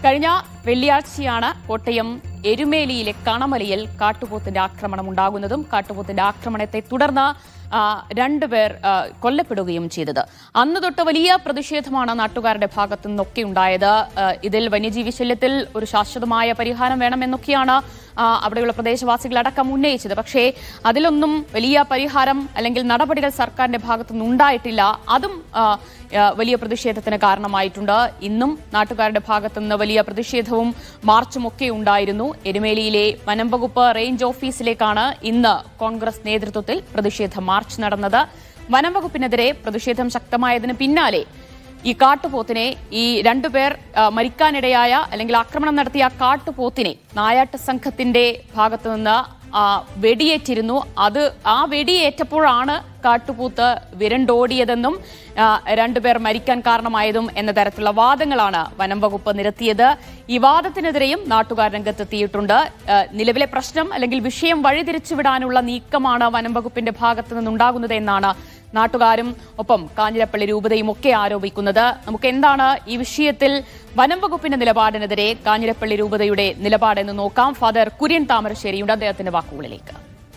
കഴിഞ്ഞ വെള്ളിയാഴ്ചയാണ് കോട്ടയം എരുമേലിയിലെ കണമലയിൽ കാട്ടുപോത്തിന്റെ ആക്രമണം ഉണ്ടാകുന്നതും കാട്ടുപോത്തിന്റെ ആക്രമണത്തെ തുടർന്ന് ആ, രണ്ടുപേർ ആ, കൊല്ലപ്പെടുകയും ചെയ്തത് അന്ന് തൊട്ട് വലിയ പ്രതിഷേധമാണ് നാട്ടുകാരുടെ ഭാഗത്തു നിന്നൊക്കെ ഉണ്ടായത് ആ, ഇതിൽ വന്യജീവി ശല്യത്തിൽ ഒരു ശാശ്വതമായ പരിഹാരം വേണമെന്നൊക്കെയാണ് ആ, അവിടെയുള്ള പ്രദേശവാസികളടക്കം ഉന്നയിച്ചത് പക്ഷേ അതിലൊന്നും വലിയ പരിഹാരം അല്ലെങ്കിൽ നടപടികൾ സർക്കാരിന്റെ ഭാഗത്തുനിന്ന് ഉണ്ടായിട്ടില്ല അതും ആ, ആ, വലിയ പ്രതിഷേധത്തിന് കാരണമായിട്ടുണ്ട് ഇന്നും നാട്ടുകാരുടെ ഭാഗത്തുനിന്ന് വലിയ പ്രതിഷേധവും മാർച്ചും ഒക്കെ ഉണ്ടായിരുന്നു എരുമേലിയിലെ വനം വകുപ്പ് റേഞ്ച് ഓഫീസിലേക്കാണ് ഇന്ന് കോൺഗ്രസ് നേതൃത്വത്തിൽ പ്രതിഷേധ മാർച്ച് നടന്നത് വനം വകുപ്പിനെതിരെ പ്രതിഷേധം ശക്തമായതിന് പിന്നാലെ ഈ കാട്ടുപോത്തിനെ ഈ രണ്ടുപേർ ആ, മരിക്കാനിടയായ അല്ലെങ്കിൽ ആക്രമണം നടത്തിയ ആ കാട്ടുപോത്തിനെ നായാട്ട് സംഘത്തിന്റെ ഭാഗത്തു നിന്ന് ആ, വെടിയേറ്റിരുന്നു അത് ആ വെടിയേറ്റപ്പോഴാണ് കാട്ടുപൂത്ത് വിരണ്ടോടിയതെന്നും ആ, രണ്ടുപേർ മരിക്കാൻ കാരണമായതും എന്ന തരത്തിലുള്ള വാദങ്ങളാണ് വനം വകുപ്പ് നിരത്തിയത് ഈ വാദത്തിനെതിരെയും നാട്ടുകാർ രംഗത്തെത്തിയിട്ടുണ്ട് ആ, നിലവിലെ പ്രശ്നം അല്ലെങ്കിൽ വിഷയം വഴിതിരിച്ചുവിടാനുള്ള നീക്കമാണ് വനം വകുപ്പിന്റെ ഭാഗത്തു നിന്നുണ്ടാകുന്നത് എന്നാണ് നാട്ടുകാരും ഒപ്പം കാഞ്ഞിരപ്പള്ളി രൂപതയും ഒക്കെ ആരോപിക്കുന്നത് നമുക്ക് എന്താണ് ഈ വിഷയത്തിൽ വനം വകുപ്പിന്റെ നിലപാടിനെതിരെ കാഞ്ഞിരപ്പള്ളി രൂപതയുടെ നിലപാടെന്ന് നോക്കാം ഫാദർ കുര്യൻ താമരശ്ശേരിയുണ്ട് അദ്ദേഹത്തിന്റെ വാക്കുകളിലേക്ക്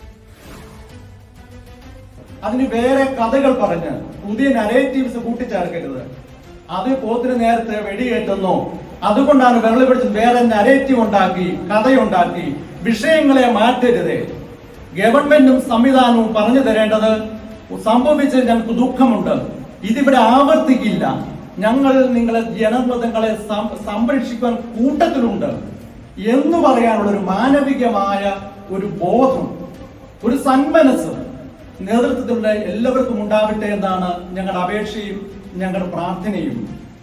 അതിന് വേറെ കഥകൾ പറഞ്ഞ് പുതിയ നരേറ്റീവ്സ് കൂട്ടിച്ചേർക്കരുത് അത് പോത്തിന് നേരത്തെ വെടിയേറ്റുന്നു അതുകൊണ്ടാണ് വെള്ളം പിടിച്ച് വേറെ നരേറ്റീവ് ഉണ്ടാക്കി കഥയുണ്ടാക്കി വിഷയങ്ങളെ മാറ്റരുത് ഗവൺമെന്റും സംവിധാനവും പറഞ്ഞു തരേണ്ടത് സംഭവിച്ചത് ഞങ്ങൾക്ക് ദുഃഖമുണ്ട് ഇതിവിടെ ആവർത്തിക്കില്ല ഞങ്ങൾ നിങ്ങളെ ജനമതങ്ങളെ സം- സംരക്ഷിക്കാൻ കൂട്ടത്തിലുണ്ട് എന്ന് പറയാനുള്ള ഒരു മാനവികമായ ഒരു ബോധം ഒരു സന്മനസ് നേതൃത്വത്തിലുള്ള എല്ലാവർക്കും ഉണ്ടാവട്ടെ എന്നാണ് ഞങ്ങളുടെ അപേക്ഷയും ഞങ്ങളുടെ പ്രാർത്ഥനയും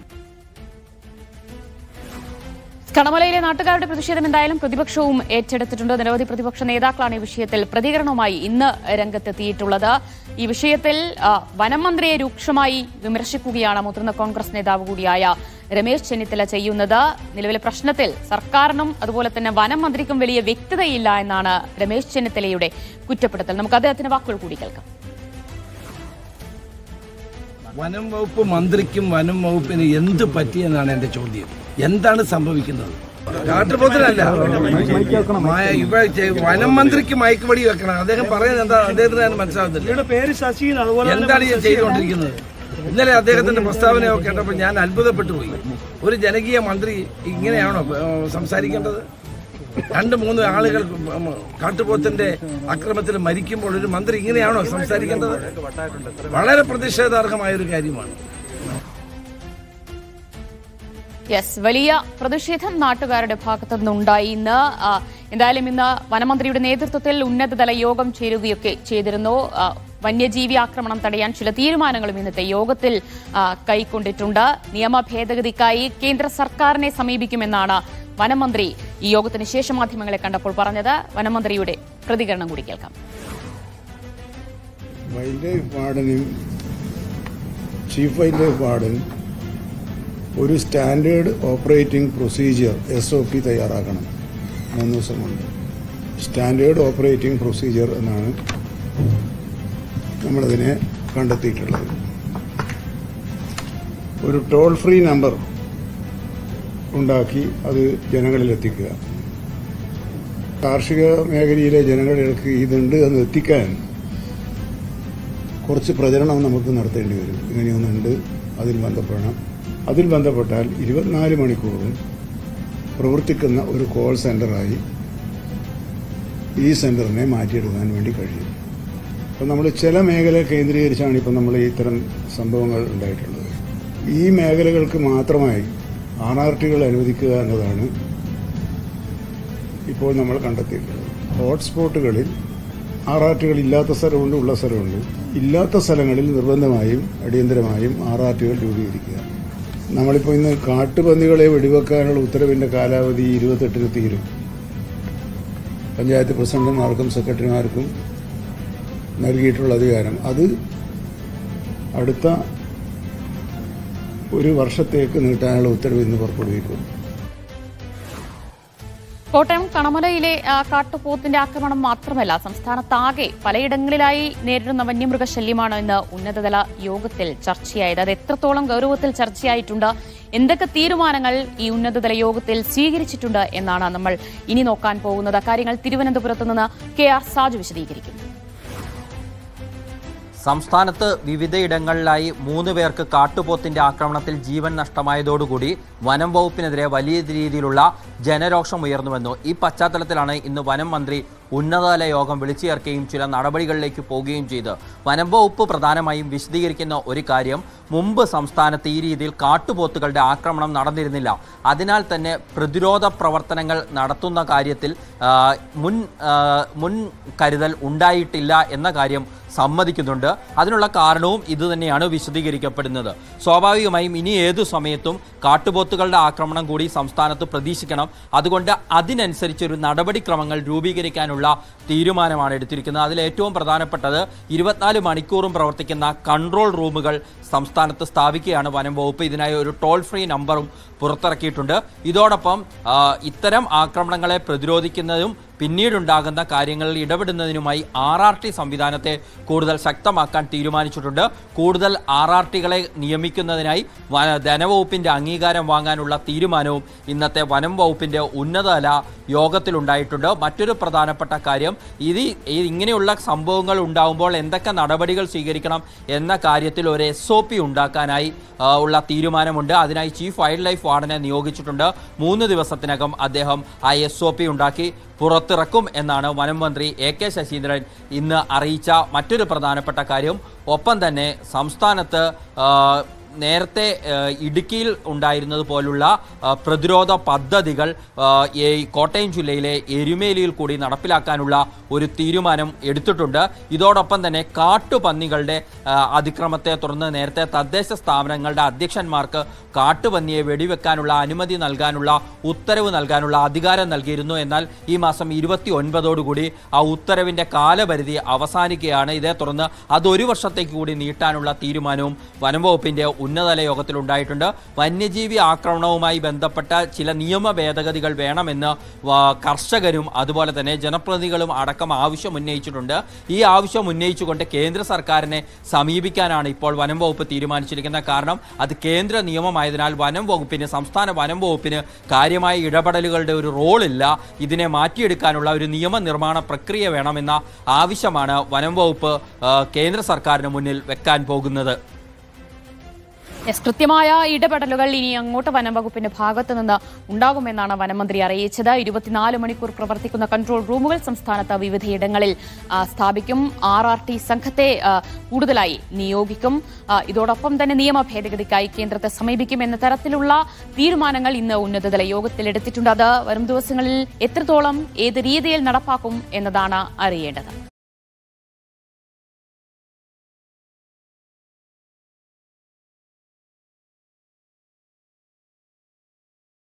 കണമലയിലെ നാട്ടുകാരുടെ പ്രതിഷേധം എന്തായാലും പ്രതിപക്ഷവും ഏറ്റെടുത്തിട്ടുണ്ട് നിരവധി പ്രതിപക്ഷ നേതാക്കളാണ് ഈ വിഷയത്തിൽ പ്രതികരണവുമായി ഇന്ന് രംഗത്തെത്തിയിട്ടുള്ളത് ഈ വിഷയത്തിൽ ആ, വനം മന്ത്രിയെ രൂക്ഷമായി വിമർശിക്കുകയാണ് മുതിർന്ന കോൺഗ്രസ് നേതാവ് കൂടിയായ രമേശ് ചെന്നിത്തല ചെയ്യുന്നത് നിലവിലെ പ്രശ്നത്തിൽ സർക്കാരിനും അതുപോലെ തന്നെ വനം മന്ത്രിക്കും വലിയ വ്യക്തതയില്ല എന്നാണ് രമേശ് ചെന്നിത്തലയുടെ കുറ്റപ്പെടുത്തൽ നമുക്ക് അദ്ദേഹത്തിന്റെ വാക്കുകൾ കൂടി കേൾക്കാം വനം വകുപ്പ് മന്ത്രിക്കും വനം വകുപ്പിന് എന്ത് പറ്റിയെന്നാണ് എന്റെ ചോദ്യം എന്താണ് സംഭവിക്കുന്നത് കാട്ടുപോത്തിനല്ല മായ- ഇവ ചെ- വനം മന്ത്രിക്ക് മയക്കുപടി വെക്കണം അദ്ദേഹം പറയുന്നത് എന്താ അദ്ദേഹത്തിന് തന്നെ മനസ്സിലാകുന്നില്ല പേര് ശശി അതുപോലെ എന്താണ് ഈ ചെയ്തുകൊണ്ടിരിക്കുന്നത് ഇന്നലെ അദ്ദേഹത്തിന്റെ പ്രസ്താവനയൊക്കെ കേട്ടപ്പോൾ ഞാൻ അത്ഭുതപ്പെട്ടു പോയി ഒരു ജനകീയ മന്ത്രി ഇങ്ങനെയാണോ ഏഹ്, സംസാരിക്കേണ്ടത് രണ്ട് മൂന്ന് ആളുകൾ ഉം, കാട്ടുപോത്തിന്റെ അക്രമത്തിൽ മരിക്കുമ്പോൾ ഒരു മന്ത്രി ഇങ്ങനെയാണോ സംസാരിക്കേണ്ടത് വളരെ പ്രതിഷേധാർഹമായ ഒരു കാര്യമാണ് യെസ് വലിയ പ്രതിഷേധം നാട്ടുകാരുടെ ഭാഗത്തു നിന്നുണ്ടായി ഇന്ന് ആ, എന്തായാലും ഇന്ന് വനമന്ത്രിയുടെ നേതൃത്വത്തിൽ ഉന്നതതല യോഗം ചേരുകയൊക്കെ ചെയ്തിരുന്നു ആ, വന്യജീവി ആക്രമണം തടയാൻ ചില തീരുമാനങ്ങളും ഇന്നത്തെ യോഗത്തിൽ ആ, കൈക്കൊണ്ടിട്ടുണ്ട് നിയമ ഭേദഗതിക്കായി കേന്ദ്ര സർക്കാരിനെ സമീപിക്കുമെന്നാണ് വനമന്ത്രി ഈ യോഗത്തിന് ശേഷം മാധ്യമങ്ങളെ കണ്ടപ്പോൾ പറഞ്ഞത് വനമന്ത്രിയുടെ പ്രതികരണം കൂടി കേൾക്കാം വൈൽഡ് ലൈഫ് വാർഡനും ചീഫ് വൈൽഡ് ലൈഫ് വാർഡൻ ഒരു standard operating procedure S O P തയ്യാറാക്കണം മൂന്ന് ദിവസം കൊണ്ട് സ്റ്റാൻഡേർഡ് ഓപ്പറേറ്റിംഗ് പ്രൊസീജിയർ എന്നാണ് നമ്മളതിനെ കണ്ടെത്തിയിട്ടുള്ളത് ഒരു ടോൾ ഫ്രീ നമ്പർ ഉണ്ടാക്കി അത് ജനങ്ങളിൽ എത്തിക്കുക കാർഷിക മേഖലയിലെ ജനങ്ങളിലേക്ക് ഇതുണ്ട് എന്ന് എത്തിക്കാൻ കുറച്ച് പ്രചരണം നമുക്ക് നടത്തേണ്ടി വരും ഇങ്ങനെയൊന്നുണ്ട് അതിൽ ബന്ധപ്പെടണം അതിൽ ബന്ധപ്പെട്ടാൽ ഇരുപത്തിനാല് മണിക്കൂറും പ്രവർത്തിക്കുന്ന ഒരു കോൾ സെൻ്ററായി ഈ സെൻ്ററിനെ മാറ്റിയെടുക്കാൻ വേണ്ടി കഴിയും അപ്പം നമ്മൾ ചില മേഖല കേന്ദ്രീകരിച്ചാണ് ഇപ്പം നമ്മൾ ഇത്തരം സംഭവങ്ങൾ ഉണ്ടായിട്ടുള്ളത് ഈ മേഖലകൾക്ക് മാത്രമായി ആർ ആർ ടികൾ അനുവദിക്കുക എന്നതാണ് ഇപ്പോൾ നമ്മൾ കണ്ടെത്തിയിട്ടുള്ളത് ഹോട്ട്സ്പോട്ടുകളിൽ ആർ ആർ ടികൾ ഇല്ലാത്ത സ്ഥലമുണ്ട് ഉള്ള സ്ഥലമുണ്ട് ഇല്ലാത്ത സ്ഥലങ്ങളിൽ നിർബന്ധമായും അടിയന്തരമായും ആർ ആർ ടികൾ രൂപീകരിക്കുക നമ്മളിപ്പോൾ ഇന്ന് കാട്ടുപന്നികളെ വെടിവെക്കാനുള്ള ഉത്തരവിന്റെ കാലാവധി ഇരുപത്തെട്ടിന് തീരും പഞ്ചായത്ത് പ്രസിഡന്റുമാർക്കും സെക്രട്ടറിമാർക്കും നൽകിയിട്ടുള്ള അധികാരം അത് അടുത്ത ഒരു വർഷത്തേക്ക് നീട്ടാനുള്ള ഉത്തരവ് ഇന്ന് പുറപ്പെടുവിക്കും കോട്ടയം കണമലയിലെ ആ, കാട്ടുപോത്തിന്റെ ആക്രമണം മാത്രമല്ല സംസ്ഥാനത്താകെ പലയിടങ്ങളിലായി നേരിടുന്ന വന്യമൃഗശല്യമാണ് ഇന്ന് ഉന്നതതല യോഗത്തിൽ ചർച്ചയായത് അത് എത്രത്തോളം ഗൗരവത്തിൽ ചർച്ചയായിട്ടുണ്ട് എന്തൊക്കെ തീരുമാനങ്ങൾ ഈ ഉന്നതതല യോഗത്തിൽ സ്വീകരിച്ചിട്ടുണ്ട് എന്നാണ് നമ്മൾ ഇനി നോക്കാൻ പോകുന്നത് കാര്യങ്ങൾ തിരുവനന്തപുരത്ത് നിന്ന് കെ ആർ സാജു വിശദീകരിക്കുന്നു സംസ്ഥാനത്ത് വിവിധയിടങ്ങളിലായി മൂന്ന് പേർക്ക് കാട്ടുപോത്തിന്റെ ആക്രമണത്തിൽ ജീവൻ നഷ്ടമായതോടുകൂടി വനം വകുപ്പിനെതിരെ വലിയ രീതിയിലുള്ള ജനരോഷം ഉയർന്നുവന്നു ഈ പശ്ചാത്തലത്തിലാണ് ഇന്ന് വനം മന്ത്രി ഉന്നതതല യോഗം വിളിച്ചു ചേർക്കുകയും ചില നടപടികളിലേക്ക് പോവുകയും ചെയ്ത് വനം വകുപ്പ് പ്രധാനമായും വിശദീകരിക്കുന്ന ഒരു കാര്യം മുമ്പ് സംസ്ഥാനത്ത് ഈ രീതിയിൽ കാട്ടുപോത്തുകളുടെ ആക്രമണം നടന്നിരുന്നില്ല അതിനാൽ തന്നെ പ്രതിരോധ പ്രവർത്തനങ്ങൾ നടത്തുന്ന കാര്യത്തിൽ ആ, മുൻ ആ, മുൻ കരുതൽ ഉണ്ടായിട്ടില്ല എന്ന കാര്യം സമ്മതിക്കുന്നുണ്ട് അതിനുള്ള കാരണവും ഇത് തന്നെയാണ് വിശദീകരിക്കപ്പെടുന്നത് സ്വാഭാവികമായും ഇനി ഏതു സമയത്തും കാട്ടുപോത്തുകളുടെ ആക്രമണം കൂടി സംസ്ഥാനത്ത് പ്രതീക്ഷിക്കണം അതുകൊണ്ട് അതിനനുസരിച്ച് ഒരു നടപടിക്രമങ്ങൾ രൂപീകരിക്കാനുള്ള തീരുമാനമാണ് എടുത്തിരിക്കുന്നത് അതിൽ ഏറ്റവും പ്രധാനപ്പെട്ടത് ഇരുപത്തിനാല് മണിക്കൂറും പ്രവർത്തിക്കുന്ന കൺട്രോൾ റൂമുകൾ സംസ്ഥാനത്ത് സ്ഥാപിക്കുകയാണ് വനം വകുപ്പ് ഇതിനായി ഒരു ടോൾ ഫ്രീ നമ്പറും പുറത്തിറക്കിയിട്ടുണ്ട് ഇതോടൊപ്പം ആ, ഇത്തരം ആക്രമണങ്ങളെ പ്രതിരോധിക്കുന്നതും പിന്നീടുണ്ടാകുന്ന കാര്യങ്ങളിൽ ഇടപെടുന്നതിനുമായി ആർ ആർ ടി സംവിധാനത്തെ കൂടുതൽ ശക്തമാക്കാൻ തീരുമാനിച്ചിട്ടുണ്ട് കൂടുതൽ ആർ ആർ ടികളെ നിയമിക്കുന്നതിനായി വ- ധനവകുപ്പിന്റെ അംഗീകാരം വാങ്ങാനുള്ള തീരുമാനവും ഇന്നത്തെ വനം വകുപ്പിന്റെ ഉന്നതതല യോഗത്തിലുണ്ടായിട്ടുണ്ട് മറ്റൊരു പ്രധാനപ്പെട്ട കാര്യം ഇത് ഈ- ഇങ്ങനെയുള്ള സംഭവങ്ങൾ ഉണ്ടാകുമ്പോൾ എന്തൊക്കെ നടപടികൾ സ്വീകരിക്കണം എന്ന കാര്യത്തിൽ ഒരു എസ് ഒ പി ഉണ്ടാക്കാനായി ആ, ഉള്ള തീരുമാനമുണ്ട് അതിനായി ചീഫ് വൈൽഡ് ലൈഫ് വാർഡനെ നിയോഗിച്ചിട്ടുണ്ട് മൂന്ന് ദിവസത്തിനകം അദ്ദേഹം ആ എസ് ഒ പി ഉണ്ടാക്കി പുറത്തിറക്കും എന്നാണ് വനം മന്ത്രി എ കെ ശശീന്ദ്രൻ ഇന്ന് അറിയിച്ച മറ്റൊരു പ്രധാനപ്പെട്ട കാര്യം ഒപ്പം തന്നെ സംസ്ഥാനത്ത് ആ, നേരത്തെ ആ, ഇടുക്കിയിൽ ഉണ്ടായിരുന്നത് പോലുള്ള ആ, പ്രതിരോധ പദ്ധതികൾ ആ, ഈ കോട്ടയം ജില്ലയിലെ എരുമേലിയിൽ കൂടി നടപ്പിലാക്കാനുള്ള ഒരു തീരുമാനം എടുത്തിട്ടുണ്ട് ഇതോടൊപ്പം തന്നെ കാട്ടുപന്നികളുടെ ആ, അതിക്രമത്തെ തുടർന്ന് നേരത്തെ തദ്ദേശ സ്ഥാപനങ്ങളുടെ അധ്യക്ഷന്മാർക്ക് കാട്ടുപന്നിയെ വെടിവെക്കാനുള്ള അനുമതി നൽകാനുള്ള ഉത്തരവ് നൽകാനുള്ള അധികാരം നൽകിയിരുന്നു എന്നാൽ ഈ മാസം ഇരുപത്തി ഒൻപതോടുകൂടി ആ ഉത്തരവിന്റെ കാലപരിധി അവസാനിക്കുകയാണ് ഇതേ തുടർന്ന് അത് ഒരു വർഷത്തേക്ക് കൂടി നീട്ടാനുള്ള തീരുമാനവും വനംവകുപ്പിന്റെ ഉന്നതതല യോഗത്തിൽ ഉണ്ടായിട്ടുണ്ട് വന്യജീവി ആക്രമണവുമായി ബന്ധപ്പെട്ട ചില നിയമ ഭേദഗതികൾ വേണമെന്ന് വ- കർഷകരും അതുപോലെ തന്നെ ജനപ്രതിനിധികളും അടക്കം ആവശ്യം ഉന്നയിച്ചിട്ടുണ്ട് ഈ ആവശ്യം ഉന്നയിച്ചുകൊണ്ട് കേന്ദ്ര സർക്കാരിനെ സമീപിക്കാനാണ് ഇപ്പോൾ വനം വകുപ്പ് തീരുമാനിച്ചിരിക്കുന്നത് കാരണം അത് കേന്ദ്ര നിയമമായതിനാൽ വനം വകുപ്പിന് സംസ്ഥാന വനം വകുപ്പിന് കാര്യമായ ഇടപെടലുകളുടെ ഒരു റോളില്ല ഇതിനെ മാറ്റിയെടുക്കാനുള്ള ഒരു നിയമനിർമ്മാണ പ്രക്രിയ വേണമെന്ന ആവശ്യമാണ് വനം വകുപ്പ് ആ, കേന്ദ്ര സർക്കാരിന് മുന്നിൽ വെക്കാൻ പോകുന്നത് യെസ് കൃത്യമായ ഇടപെടലുകൾ ഇനി അങ്ങോട്ട് വനം വകുപ്പിന്റെ ഭാഗത്തു നിന്ന് ഉണ്ടാകുമെന്നാണ് വനമന്ത്രി അറിയിച്ചത് ഇരുപത്തിനാല് മണിക്കൂർ പ്രവർത്തിക്കുന്ന കൺട്രോൾ റൂമുകൾ സംസ്ഥാനത്ത് വിവിധയിടങ്ങളിൽ ആ, സ്ഥാപിക്കും ആർ ആർ ടി സംഘത്തെ ആ, കൂടുതലായി നിയോഗിക്കും ആ, ഇതോടൊപ്പം തന്നെ നിയമ ഭേദഗതിക്കായി കേന്ദ്രത്തെ സമീപിക്കും എന്ന തരത്തിലുള്ള തീരുമാനങ്ങൾ ഇന്ന് ഉന്നതതല യോഗത്തിൽ എടുത്തിട്ടുണ്ട് അത് വരും ദിവസങ്ങളിൽ എത്രത്തോളം ഏത് രീതിയിൽ നടപ്പാക്കും എന്നതാണ് അറിയേണ്ടത്